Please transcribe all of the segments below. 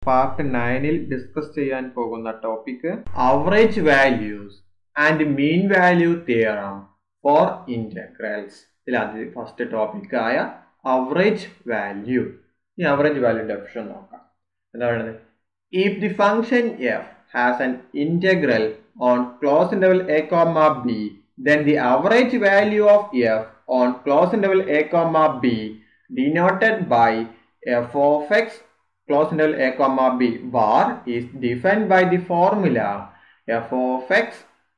Part നയനിൽ discuss ചെയ്യാൻ പോകുന്ന topic average values and mean value theorem for integrals ഇതിൽ അത് ഫസ്റ്റ് ടോപ്പിക് ആയ അവറേജ് വാല്യൂ ഈ അവറേജ് വാല്യൂ ഡെഫിഷൻ നോക്കാം എന്താ പറയുന്നത് if the function f has an integral on closed interval a comma b then the average value of f on closed interval a comma b denoted by f of x closed interval a comma b bar is defined by the formula f of x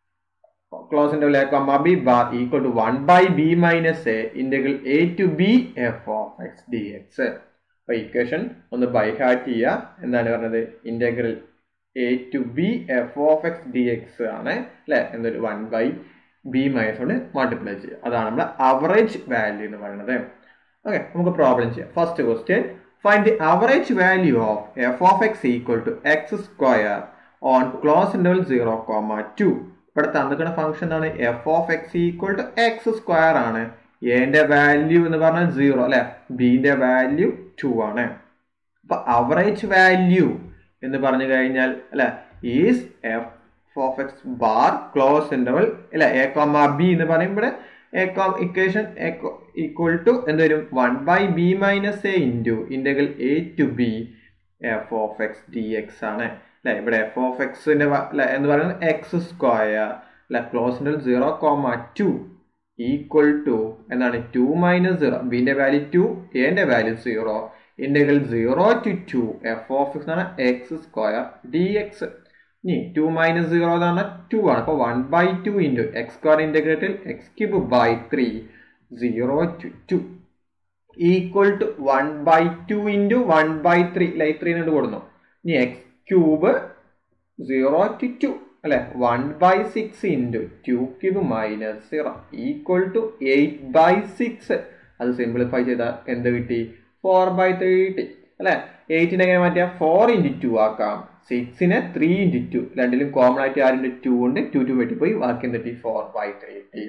closed interval a comma b bar equal to 1 by b minus a integral a to b f of x dx അപ്പൊ equation ഒന്ന് by heart ചെയ്യുക എന്താണ് പറഞ്ഞത് integral a to b f of x d x ആണ് അല്ലെ എന്നൊരു one by b minus കൊണ്ട് multiply ചെയ്യുക അതാണ് നമ്മുടെ അവറേജ് വാല്യൂ എന്ന് പറയുന്നത് ഓക്കെ നമുക്ക് പ്രോബ്ലം ചെയ്യാം first question find the average value of f of x equal to x square on close interval zero comma two ഇവിടെ തന്നിക്കുന്ന ഫംഗ്ഷൻ ആണ് f of x equal to x square ആണ് എന്റെ value എന്ന് പറഞ്ഞാൽ zero അല്ലെ ബിന്റെ value to ആണ് അപ്പൊ അവറേജ് വാല്യൂ എന്ന് പറഞ്ഞു കഴിഞ്ഞാൽ അല്ലെ is f of x bar close interval അല്ലെ എ കോമ ബി എന്ന് പറയുമ്പോൾ a comma equation equal to എന്ത് വരും one by b minus a into integral a to b f of x d x ആണ് അല്ലെ ഇവിടെ എഫ് ഓഫ് എക്സിന്റെ അല്ലെ എന്ന് പറയുന്നത് എക്സ് സ്ക്വയർ അല്ലെ close interval zero comma two equal to എന്താണ് ടു മൈനസ് സീറോ ബിന്റെ വാല്യൂ ടു എന്റെ value zero integral zero to two f of x ആണ് എക്സ് സ്ക്വയർ ഡി എക്സ് ഇനി ടു മൈനസ് സീറോ എന്ന് ടു ആണ് അപ്പൊ one by two into x square integrated x cube by three zero to two equal to one by two into one by three ലൈ three കൊണ്ട് കൊടുന്നു ഇനി x cube zero to two അല്ലെ one by six into two cube minus zero equal to eight by six അത് simplify ചെയ്താൽ എന്ത് കിട്ടി four by three കിട്ടി അല്ലെ എയ്റ്റിനെ എങ്ങനെ മാറ്റിയാൽ ഫോർ ഇൻറ്റു ടു ആക്കാം സിക്സിനെ ത്രീ ഇൻറ്റു ടു രണ്ടിലും കോമൺ ആയിട്ട് ആറിൻ്റെ ടു ഉണ്ട് ടു ടു വെട്ടിപ്പോയി ബാക്കി എന്തിട്ടി ഫോർ ബൈ ത്രീ കിട്ടി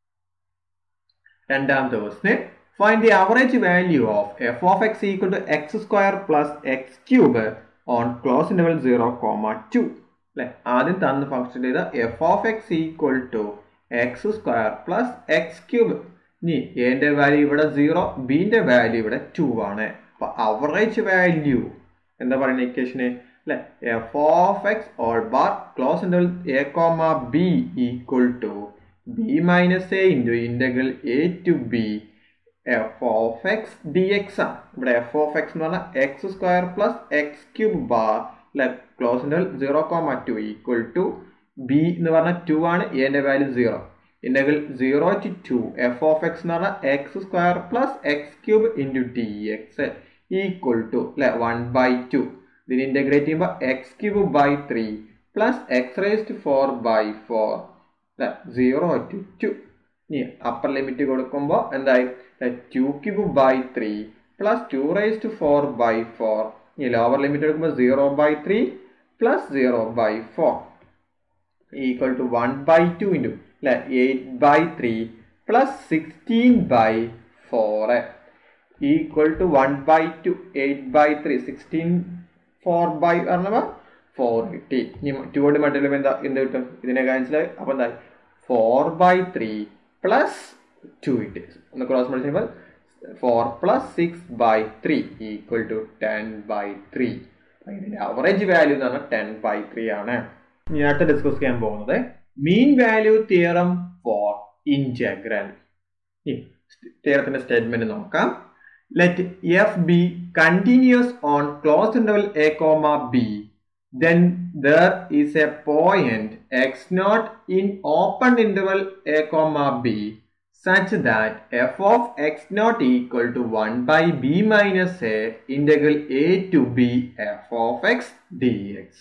രണ്ടാമത്തെ ക്വസ്റ്റിന് find the average value of f of x equal to x square plus x cube on close interval zero comma two അല്ലെ ആദ്യം തന്ന ഫംഗ്ഷൻ ചെയ്ത f of x equal to x square plus x cube ഇനി എന്റെ value ഇവിടെ zero ബിന്റെ value ഇവിടെ two ആണ് അപ്പൊ അവറേജ് വാല്യൂ എന്താ പറയുന്ന ഇക്വേഷന് അല്ലെ എഫ് ഓഫ് എക്സ് ഓൾ bar close interval a comma b equal to B minus a into integral a to b f of x d x ആണ് ഇവിടെ എഫ് ഓഫ് എക്സ് എന്ന് പറഞ്ഞാൽ x square plus x cube bar അല്ലെ close interval zero comma two equal to b എന്ന് പറഞ്ഞാൽ two ആണ് എന്റെ value zero integral zero to two f of x എന്ന് പറഞ്ഞാൽ x square plus x cube into d x equal to അല്ലെ one by two ഇതിന് integrate ചെയ്യുമ്പോൾ x cube by three plus x raised four by four അല്ലെ zero to two ഇനി upper limit കൊടുക്കുമ്പോൾ എന്തായി two cube by three plus two raised four by four ഇനി lower limit എടുക്കുമ്പോൾ zero by three plus zero by four equal to one by two into അല്ലെ eight by three plus sixteen by four equal to one by two eight by three sixteen four by പറഞ്ഞപ്പോൾ four കിട്ടി ഇനി to കൊണ്ട് മറ്റുള്ള എന്താ എന്ത് കിട്ടും ഇതിനെ മനസ്സിലായി അപ്പോൾ എന്താ four by three plus two കിട്ടി ഒന്ന് ക്രോസ് മൾട്ടി ചെയ്യുമ്പോൾ four plus six by three equal to ten by three ഇതിന്റെ അവറേജ് വാല്യൂ എന്ന് പറഞ്ഞാൽ ടെൻ ബൈ ത്രീ ആണ് ഇനി അടുത്ത ഡിസ്കസ് ചെയ്യാൻ പോകുന്നത് mean value theorem for integral തിയറത്തിന്റെ സ്റ്റേറ്റ്മെന്റ് നോക്കാം let f be continuous on close interval a comma b then there is a point x naught in open interval a comma b such that f of x naught equal to 1 by b minus a integral a to b f of x dx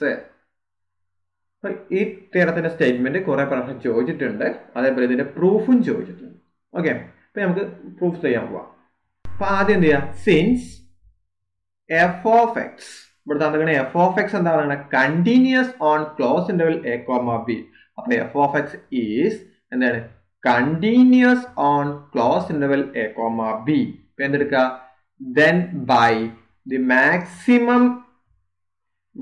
ഈ തിയറത്തിന്റെ statement കുറെ പ്രാവശ്യം ചോദിച്ചിട്ടുണ്ട് അതേപോലെ ഇതിന്റെ പ്രൂഫും ചോദിച്ചിട്ടുണ്ട് okay അപ്പൊ നമുക്ക് പ്രൂഫ് ചെയ്യാൻ പോവാം അപ്പൊ ആദ്യം എന്ത് ചെയ്യാം സിൻസ് എഫ് ഓഫ് എക്സ് ഇവിടെ തന്നിരിക്കുന്ന എഫ് ഓഫ് എക്സ് എന്താ പറയുന്നത് continuous on close interval a comma b അപ്പൊ എഫ് ഓഫ് എക്സ് ഈസ് എന്താണ് continuous on close interval a comma b എന്തെടുക്കുക then by the maximum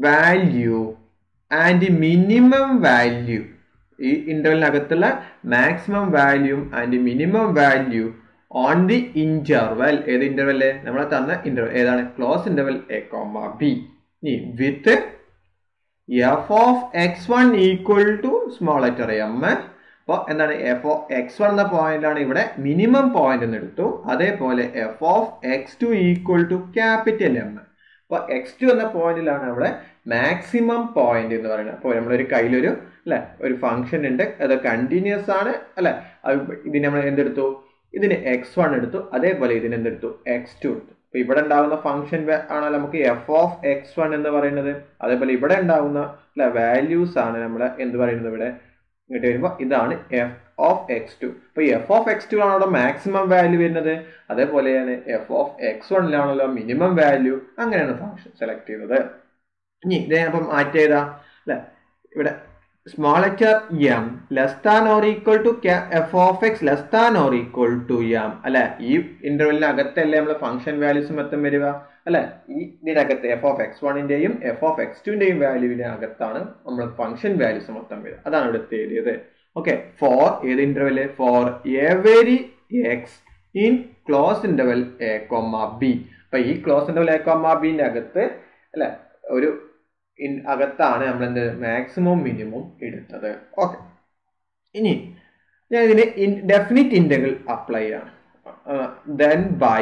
value and minimum value ഈ ഇന്റർവെലിനകത്തുള്ള maximum value and minimum value on the interval ഏത് interval നമ്മളെ തന്ന interval ഏതാണ് close interval a comma b ഇനി with f of x one equal to small letter m അപ്പോൾ എന്താണ് f of x one എന്ന പോയിന്റാണ് ഇവിടെ മിനിമം പോയിന്റ് എന്ന് എടുത്തു അതേപോലെ f of x two equal to capital m അപ്പോൾ എക്സ് ടു എന്ന പോയിന്റിലാണ് അവിടെ മാക്സിമം പോയിന്റ് എന്ന് പറയുന്നത് അപ്പോൾ നമ്മളൊരു കയ്യിലൊരു അല്ലെ ഒരു ഫംഗ്ഷൻ ഉണ്ട് അത് കണ്ടിന്യൂസ് ആണ് അല്ലെ അത് ഇതിന് നമ്മൾ എന്തെടുത്തു ഇതിന് എക്സ് വൺ എടുത്തു അതേപോലെ ഇതിന് എന്തെടുത്തു എക്സ് ടു എടുത്തു അപ്പൊ ഇവിടെ ഉണ്ടാകുന്ന ഫംഗ്ഷൻ ആണ് നമുക്ക് എഫ് ഓഫ് എക്സ് വൺ എന്ന് പറയുന്നത് അതേപോലെ ഇവിടെ ഉണ്ടാകുന്ന അല്ലെ വാല്യൂസ് ആണ് നമ്മൾ എന്ത് പറയുന്നത് ഇവിടെ ഇങ്ങോട്ട് വരുമ്പോൾ ഇതാണ് എഫ് ഓഫ് എക്സ് ടു അപ്പൊ എഫ് ഓഫ് എക്സ് ടു ആണല്ലോ മാക്സിമം വാല്യൂ വരുന്നത് അതേപോലെയാണ് എഫ് ഓഫ് എക്സ് വണ്ണിലാണല്ലോ മിനിമം വാല്യൂ അങ്ങനെയാണ് ഫംഗ്ഷൻ സെലക്ട് ചെയ്തത് ഇനി ഇതേ അപ്പം മാറ്റി ചെയ്താ അല്ലെ ഇവിടെ small letter m less than or equal to f of x less than or equal to m അല്ലെ ഈ ഇന്റർവെലിനകത്തല്ലേ നമ്മൾ ഫംഗ്ഷൻ വാല്യൂസ് മൊത്തം വരിക അല്ലെ ഈ ഇതിനകത്ത് എഫ് ഓഫ് എക്സ് വണ്ണിന്റെയും എഫ് ഓഫ് എക്സ് ടുവിന്റെയും വാല്യൂവിന്റെ അകത്താണ് നമ്മൾ ഫംഗ്ഷൻ വാല്യൂസ് മൊത്തം വരിക അതാണ് ഇവിടെ എഴുതിയത് ഓക്കെ ഫോർ ഏത് interval for every x in close interval a comma b അപ്പൊ ഈ ക്ലോസ് ഇന്റർവെൽ എ കൊമ്മ ബിന്റെ അകത്ത് അല്ലെ ഒരു ഇൻ അകത്താണ് നമ്മൾ എന്ത് മാക്സിമം മിനിമം എടുത്തത് ഓക്കെ ഇനി ഞാൻ ഇതിന് ഡെഫിനിറ്റ് ഇന്റഗ്രൽ അപ്ലൈ ആണ് then by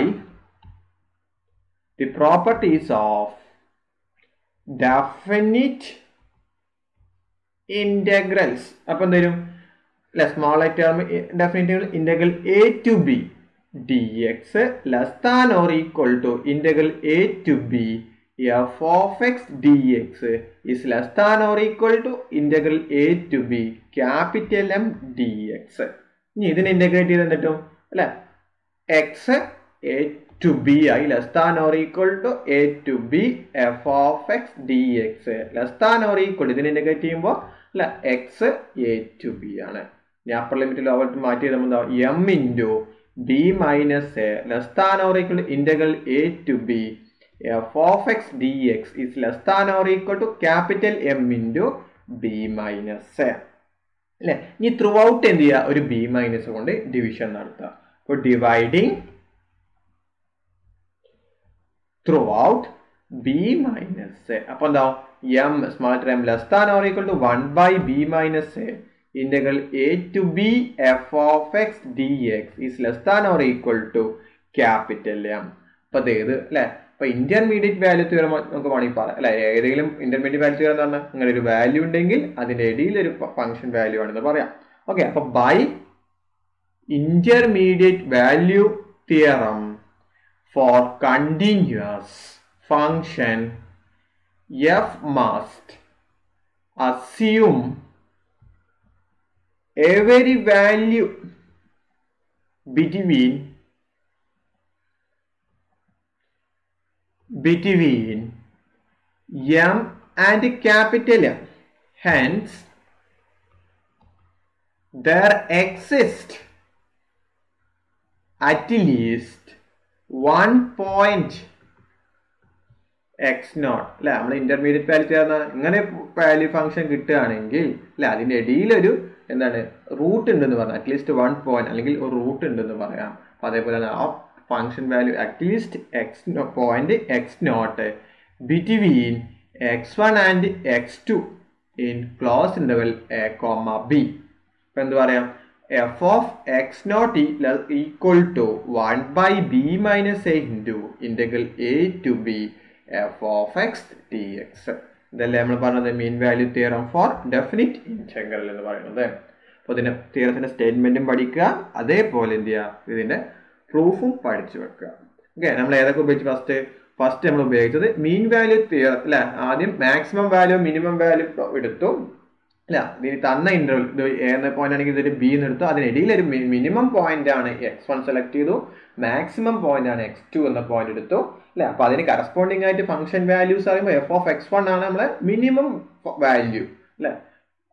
the properties of definite integrals അപ്പൊ എന്തേലും അല്ലെ small term definite integral a to b d x less than or equal to integral a to b f of x dx is less than or equal to integral a to b capital M dx ഇനി ഇതിനെ integrate ചെയ്ത് എന്നിട്ടും അല്ലെ x a to b ആയി less than or equal to a to b f of x d x less than or equal ഇതിനെ integrate ചെയ്യുമ്പോൾ അല്ലെ x a to B ആണ് ഇനി അപ്പർ ലിമിറ്റ് ലോവർ മാറ്റി ചെയ്തുമ്പോൾ m into b minus a less than or equal to integral a to b f of x d x is less than or equal to capital m into b minus a അല്ലെ ഇനി through out എന്ത് ചെയ്യുക ഒരു B minus കൊണ്ട് division നടത്തുക അപ്പോൾ dividing throughout b minus a അപ്പൊ എന്താ m smart m less than or equal to one by b minus a integral a to b f of x d x is less than or equal to capital m അപ്പൊ അത് ഏത് അല്ലെ അപ്പൊ intermediate value തീരം നമുക്ക് വേണമെങ്കിൽ പറയാം അല്ലെ ഏതെങ്കിലും ഇന്റർമീഡിയറ്റ് വാല്യൂ തീരം എന്ന് പറഞ്ഞാൽ അങ്ങനെ ഒരു വാല്യൂ ഉണ്ടെങ്കിൽ അതിന്റെ ഇടയിൽ ഒരു ഫംഗ്ഷൻ വാല്യൂ ആണെന്ന് പറയാം ഓക്കെ അപ്പൊ by intermediate value theorem for continuous function f must assume every value between between m and capital M. Hence, there exists at least one point x naught അല്ലെ നമ്മൾ intermediate value ചേർന്ന ഇങ്ങനെ value function കിട്ടുകയാണെങ്കിൽ അല്ലെ അതിന്റെ ഇടയിലൊരു എന്താണ് root ഉണ്ടെന്ന് പറയാം അറ്റ്ലീസ്റ്റ് വൺ പോയിന്റ് അല്ലെങ്കിൽ ഒരു റൂട്ട് ഉണ്ടെന്ന് പറയാം അപ്പൊ അതേപോലെ ആ function value at least x point x naught between x one and x two in close interval a comma b ഇപ്പൊ എന്ത് പറയാം f of x not equal to one by b minus a into integral a to b f of x t x ഇതല്ലേ നമ്മൾ പറഞ്ഞത് mean value theorem for definite integral എന്ന് പറയുന്നത് അപ്പോൾ ഇതിന്റെ തിയറത്തിന്റെ സ്റ്റേറ്റ്മെന്റും പഠിക്കുക അതേപോലെ എന്ത് ചെയ്യുക ഇതിന്റെ പ്രൂഫും പഠിച്ചു വെക്കുക ഓക്കെ നമ്മൾ ഏതൊക്കെ ഉപയോഗിച്ച് ഫസ്റ്റ് ഫസ്റ്റ് നമ്മൾ ഉപയോഗിച്ചത് മീൻ വാല്യൂ തിയർ അല്ലെ ആദ്യം മാക്സിമം വാല്യൂ മിനിമം വാല്യൂ എടുത്തു അല്ല ഇതിന് തന്ന ഇന്റർവൽ ഇത് എന്ന പോയിന്റ് ആണെങ്കിൽ ഇതൊരു ബി എന്ന് എടുത്തു അതിനിടയിൽ ഒരു മിനിമം പോയിന്റ് ആണ് എക്സ് വൺ സെലക്ട് ചെയ്തു മാക്സിമം പോയിന്റ് ആണ് എക്സ് ടു എന്ന പോയിന്റ് എടുത്തു അല്ലെ അപ്പൊ അതിന് കറസ്പോണ്ടിങ് ആയിട്ട് ഫംഗ്ഷൻ വാല്യൂസ് പറയുമ്പോൾ എഫ് ഓഫ് എക്സ് വൺ ആണ് നമ്മളെ മിനിമം വാല്യൂ അല്ലെ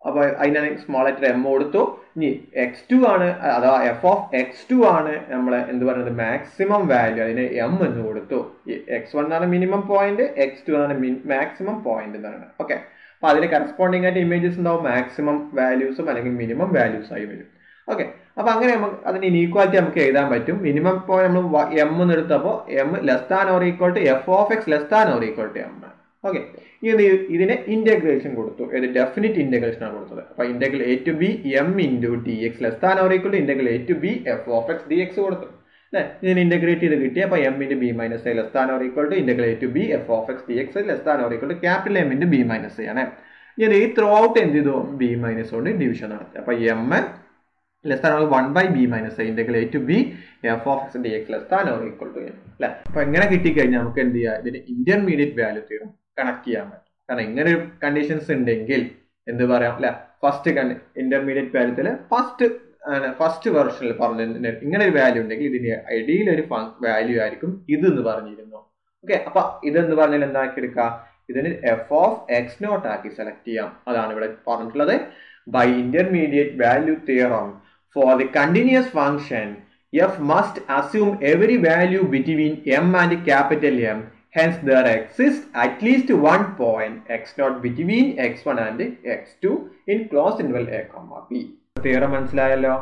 അപ്പൊ അതിനാണ് സ്മോൾ ലെറ്റർ എം കൊടുത്തു ഇനി എക്സ് ടു ആണ് അഥവാ എഫ് ഓഫ് എക്സ് ടു ആണ് നമ്മളെ എന്ത് പറയുന്നത് മാക്സിമം വാല്യൂ അതിന് എം എന്ന് കൊടുത്തു എക്സ് വൺ ആണ് മിനിമം പോയിന്റ് എക്സ് ടു ആണ് മാക്സിമം പോയിന്റ് എന്ന് പറയുന്നത് ഓക്കെ അപ്പൊ അതിന് കറസ്പോണ്ടിങ് ആയിട്ട് ഇമേജസ് ഉണ്ടാവും മാക്സിമം വാല്യൂസും അല്ലെങ്കിൽ മിനിമം വാല്യൂസ് ആയി വരും ഓക്കെ അപ്പൊ അങ്ങനെ നമുക്ക് അതിന് ഇനീക്വാലിറ്റി നമുക്ക് എഴുതാൻ പറ്റും മിനിമം പോയിന്റ് നമ്മൾ എം എന്ന് എടുത്തപ്പോൾ m less than or equal to f of x less than or equal to m okay ഇനി ഇതിനെ ഇന്റഗ്രേഷൻ കൊടുത്തു ഏത് ഡെഫിനിറ്റ് ഇന്റഗ്രേഷൻ ആണ് കൊടുത്തത് അപ്പൊ integral a to b m into d x less than or equal to integral a to b f of x d x കൊടുത്തു അല്ലെ ഇതിന് ഇന്റഗ്രേറ്റ് ചെയ്ത് കിട്ടി അപ്പൊ m into b minus a less than or equal to integral a to b f of x d x less than or equal to capital m into b minus a ആണ് ഇനി ഈ through out എന്ത് ചെയ്തു B minus കൊണ്ട് division നടത്തി അപ്പൊ m less than one by b minus a integral a to b f of x d x less than or equal to m അല്ലെ അപ്പൊ എങ്ങനെ കിട്ടിക്കഴിഞ്ഞാൽ നമുക്ക് എന്ത് ചെയ്യാം ഇതിന് ഇന്റർമീഡിയറ്റ് വാല്യൂ തീരും കണക്ട് ചെയ്യാൻ പറ്റും കാരണം ഇങ്ങനെ ഒരു കണ്ടീഷൻസ് ഉണ്ടെങ്കിൽ എന്ത് പറയാം അല്ലെ ഫസ്റ്റ് ഇന്റർമീഡിയറ്റ് വാല്യൂത്തില് ഫസ്റ്റ് ഫസ്റ്റ് വെർഷനിൽ പറഞ്ഞ ഇങ്ങനെ ഒരു വാല്യൂ ഉണ്ടെങ്കിൽ ഇതിന്റെ ഐഡിയയിൽ ഒരു വാല്യൂ ആയിരിക്കും ഇത് എന്ന് പറഞ്ഞിരുന്നു ഓക്കെ അപ്പൊ ഇതെന്ന് പറഞ്ഞാൽ എന്താക്കി എടുക്കുക ഇതിന് എഫ് ഓഫ് എക്സ് നോട്ട് ആക്കി സെലക്ട് ചെയ്യാം അതാണ് ഇവിടെ പറഞ്ഞിട്ടുള്ളത് by intermediate value theorem for the continuous function f must assume every value between m and capital m Hence, there exists at least one point x naught between x1 and x2 in closed interval a comma b. Theorem മനസ്സിലായല്ലോ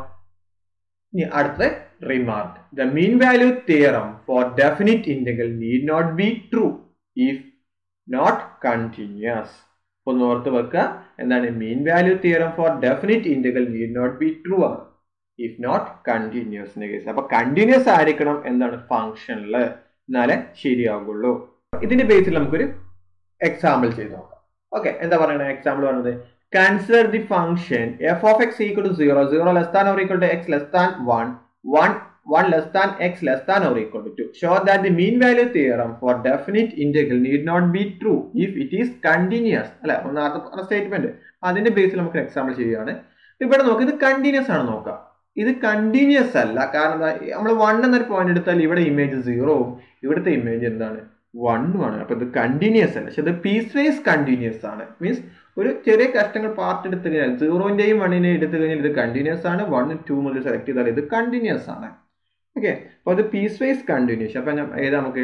ഇനി അടുത്ത remark the mean value theorem for definite integral need not be true if not continuous ഒന്ന് ഓർത്ത് വെക്കുക എന്താണ് mean value theorem for definite integral need not be true ആണ് if not continuous case അപ്പൊ continuous ആയിരിക്കണം എന്താണ് ഫംഗ്ഷനിൽ എന്നാലേ ശരിയാകുള്ളൂ ഇതിന്റെ ബേസിൽ നമുക്കൊരു എക്സാമ്പിൾ ചെയ്ത് നോക്കാം ഓക്കെ എന്താ പറയണ എക്സാമ്പിൾ പറയുന്നത് consider the function F of x equal to zero zero less than or equal to X less than one one one less than X less than or equal to to show that the mean value theorem for definite integral need not be true if it is continuous അല്ലെ ഒന്നാമത്തെ statement അതിന്റെ ബേസിൽ നമുക്ക് example ചെയ്യുകയാണ് ഇവിടെ നോക്ക് ഇത് continuous ആണ് നോക്കാം ഇത് കണ്ടിന്യൂസ് അല്ല കാരണം നമ്മൾ വൺ എന്നൊരു പോയിന്റ് എടുത്താൽ ഇവിടെ ഇമേജ് സീറോവും ഇവിടുത്തെ ഇമേജ് എന്താണ് വണ്ണും ആണ് അപ്പൊ ഇത് കണ്ടിന്യൂസ് അല്ല പക്ഷെ ഇത് പീസ് വൈസ് കണ്ടിന്യൂസ് ആണ് മീൻസ് ഒരു ചെറിയ കഷ്ടങ്ങൾ പാർട്ട് എടുത്തു കഴിഞ്ഞാൽ സീറോന്റെയും വണ്ണിനെയും എടുത്തു കഴിഞ്ഞാൽ ഇത് കണ്ടിന്യൂസ് ആണ് വൺ ടു മുതൽ സെലക്ട് ചെയ്താൽ ഇത് കണ്ടിന്യൂസ് ആണ് ഓക്കെ അപ്പൊ അത് പീസ് വൈസ് കണ്ടിന്യൂസ് അപ്പൊ ഏതാ നമുക്ക്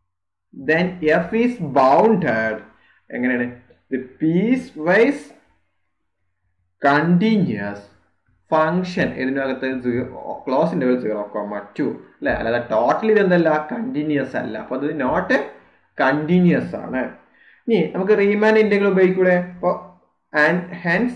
ദെൻ എഫ് ഈസ് ബൗണ്ടഡ് എങ്ങനെയാണ് പീസ് വൈസ് കണ്ടിന്യൂസ് ഫംഗ്ഷൻ ഇതിനകത്ത് close interval zero comma two അല്ലെ അല്ലാതെ ടോട്ടൽ ഇതെന്തല്ല കണ്ടിന്യൂസ് അല്ല അപ്പൊ അത് നോട്ട് കണ്ടിന്യൂസ് ആണ് ഇനി നമുക്ക് റീമാൻ ഇന്റഗ്രൽ ഉപയോഗിക്കൂടെ അപ്പൊ ആൻഡ് ഹെൻസ്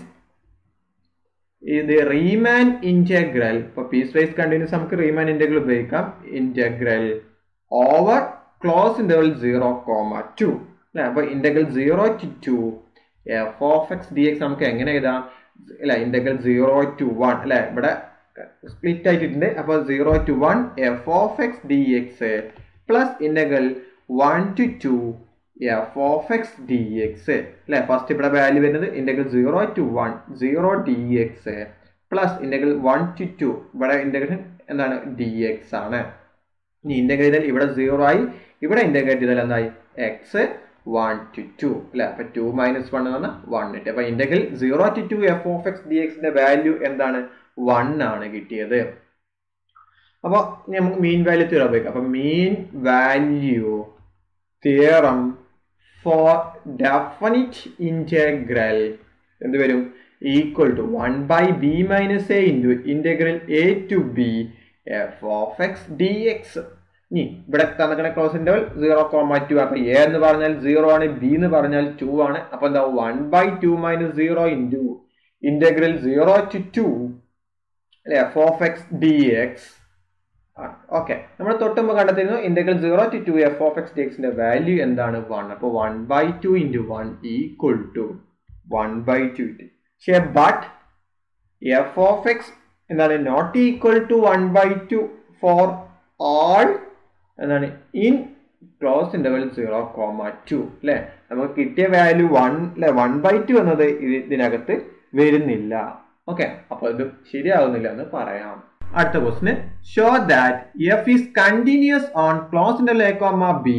ഇത് റീമാൻ ഇന്റഗ്രൽ ഇപ്പൊ പീസ് വൈസ് കണ്ടിന്യൂസ് നമുക്ക് റീമാൻ ഇന്റഗ്രൽ ഉപയോഗിക്കാം integral over close interval zero comma two അല്ലെ അപ്പൊ integral zero to two f of x d x നമുക്ക് എങ്ങനെ എഴുതാം അല്ല ഇന്റഗ്രൽ സീറോ ടു വൺ അല്ലെ ഇവിടെ സ്പ്ലിറ്റ് ആയിട്ടുണ്ട് അപ്പൊ zero to one f of x d x plus integral one to two f of x d x അല്ലെ first ഇവിടെ വാല്യൂ വരുന്നത് integral zero to one zero d x plus integral one to two two integration എന്താണ് d x ആണ് ഇനി integrate ചെയ്താൽ ഇവിടെ zero ആയി ഇവിടെ ഇന്റഗ്രേറ്റ് ചെയ്താൽ എന്തായി എക്സ് വൺ ടു ടു അല്ലെ അപ്പൊ ടു മൈനസ് വൺ എന്ന് പറഞ്ഞാൽ വൺ കിട്ടി അപ്പൊ integral zero to two f of x d എക്സിന്റെ വാല്യൂ എന്താണ് വൺ ആണ് കിട്ടിയത് അപ്പൊ നമുക്ക് മീൻ വാല്യൂ തിയറം ഉപയോഗിക്കാം അപ്പൊ mean value theorem for definite integral എന്ത് വരും equal to one by b minus a into integral a to b f of x d x ഇനി ഇവിടെ തന്നിട്ടുള്ള close interval zero comma two അപ്പൊ a എന്ന് പറഞ്ഞാൽ സീറോ ആണ് ബി എന്ന് പറഞ്ഞാൽ ടു ആണ് അപ്പൊ എന്താ one by two minus zero into integral zero to two അല്ലെ f of x d x okay നമ്മൾ തൊട്ടുമ്പ് കണ്ടെത്തിയിരുന്നു integral zero to two f of x d എക്സിന്റെ വാല്യൂ എന്താണ് വൺ അപ്പൊ one by two into one equal to one by two പക്ഷേ but f of x എന്താണ് not equal to one by two for all എന്താണ് in close interval zero comma two അല്ലെ നമുക്ക് കിട്ടിയ value one അല്ലെ one by two എന്നത് ഇതിനകത്ത് വരുന്നില്ല ഓക്കെ അപ്പൊ ഇത് ശരിയാവുന്നില്ല എന്ന് പറയാം അടുത്ത ക്വസ്റ്റിന് show that f is continuous on close interval a comma b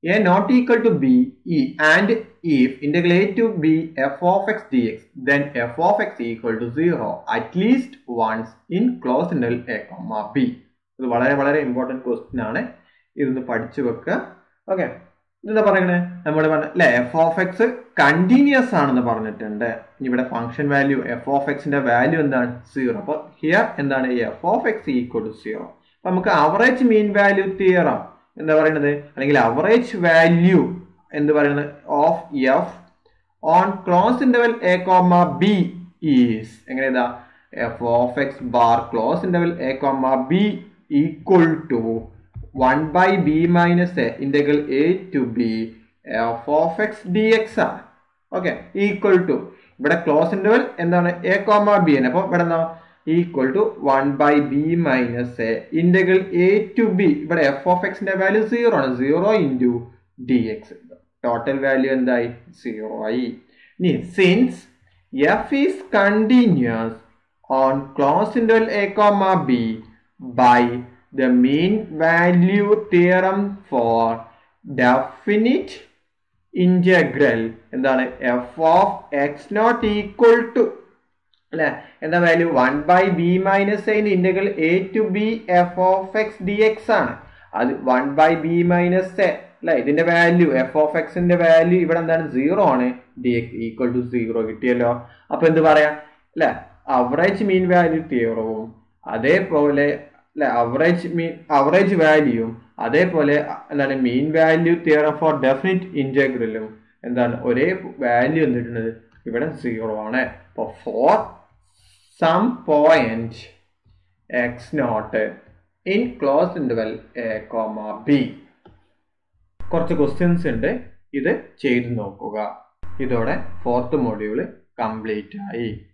a not equal to b e and if integral a to b f of x dx then f of x equal to 0 at least once in closed interval a comma b ഇത് വളരെ വളരെ important question ആണ് ഇതൊന്ന് പഠിച്ചു വെക്കുക okay എന്താ പറയണേ നമ്മൾ പറഞ്ഞ അല്ലെ എഫ് ഓഫ് എക്സ് കണ്ടിന്യൂസ് ആണെന്ന് പറഞ്ഞിട്ടുണ്ട് ഇവിടെ ഫംഗ്ഷൻ വാല്യൂ എഫ് ഓഫ് എക്സിന്റെ വാല്യൂ എന്താണ് സീറോ അപ്പോൾ ഹിയർ എന്താണ് f of x equal to zero അപ്പൊ നമുക്ക് അവറേജ് മീൻ വാല്യൂ തിയറം എന്താ പറയുന്നത് അല്ലെങ്കിൽ അവറേജ് വാല്യൂ എന്ത് പറയുന്നത് of f on close interval a comma b is എങ്ങനെ ഇതാ f of x bar close interval a comma b equal to one by b minus a integral a to b f of x d x ആണ് okay equal to ഇവിടെ close interval എന്താണ് a comma b ആണ് അപ്പോൾ ഇവിടെ എന്താ equal to one by b minus a integral a to b ഇവിടെ f of എക്സിന്റെ value zero ആണ് zero into d x total value എന്തായി സീറോ ആയി ഇനി since f is continuous on close interval a comma b by the mean value theorem for definite integral എന്താണ് f of x not equal to അല്ലെ എന്താ value one by b minus a integral a to b f of x d x ആണ് അത് one by b minus a അല്ലെ ഇതിന്റെ value f of എക്സിന്റെ value ഇവിടെ എന്താണ് സീറോ ആണ് d x equal to zero കിട്ടിയല്ലോ അപ്പൊ എന്ത് പറയാം അല്ലെ അവറേജ് മീൻ വാല്യൂ തിയറവും അതേപോലെ അല്ലെ അവറേജ് മീൻ അവറേജ് വാല്യൂയും അതേപോലെ എന്താണ് mean value theorem for definite ഇന്റഗ്രലും എന്താണ് ഒരേ വാല്യൂ എന്നിട്ടുള്ളത് ഇവിടെ സീറോ ആണ് അപ്പോൾ for some point x not in close interval a comma b കുറച്ച് ക്വസ്റ്റ്യൻസ് ഉണ്ട് ഇത് ചെയ്തു നോക്കുക ഇതോടെ ഫോർത്ത് മൊഡ്യൂള് കംപ്ലീറ്റ് ആയി